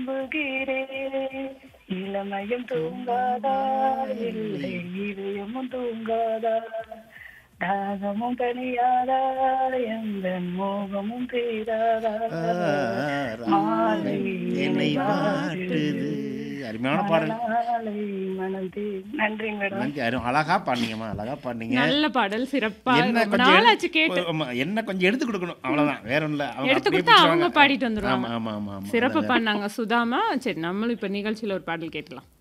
விரும்புகிறேன் இளமையும் தூங்காதா இல்லை இதயமும் தூங்காதா தாகமும் தனியாதா எந்த மோகமும் தீராதா மாலை என்னை வாட்டுது அருமையான பாடல் மாலை மனம் தீ நன்றி மேடம் நன்றி அரு அழகா பாடுனீங்கம்மா அழகா பாடுனீங்க நல்ல பாடல் சிறப்பா என்ன ரொம்ப கொஞ்சம் நாளாச்சு கேட்டு எடுத்து- ஆமா, என்ன கொஞ்சம் எடுத்து கொடுக்கணும் அவ்வளவுதான் வேற ஒண்ணும் இல்ல அவங்க எடுத்து அப்படியே கொடுத்தா அவங்க பிடிச்சுவாங்க. பாடிட்டு வந்துருவாங்க ஆமா ஆமா ஆமா ஆமா சிறப்பு நல்லது. பண்ணாங்க சுதாமா சரி நம்மளும் இப்ப நிகழ்ச்சியில ஒரு பாடல் கேட்கலாம்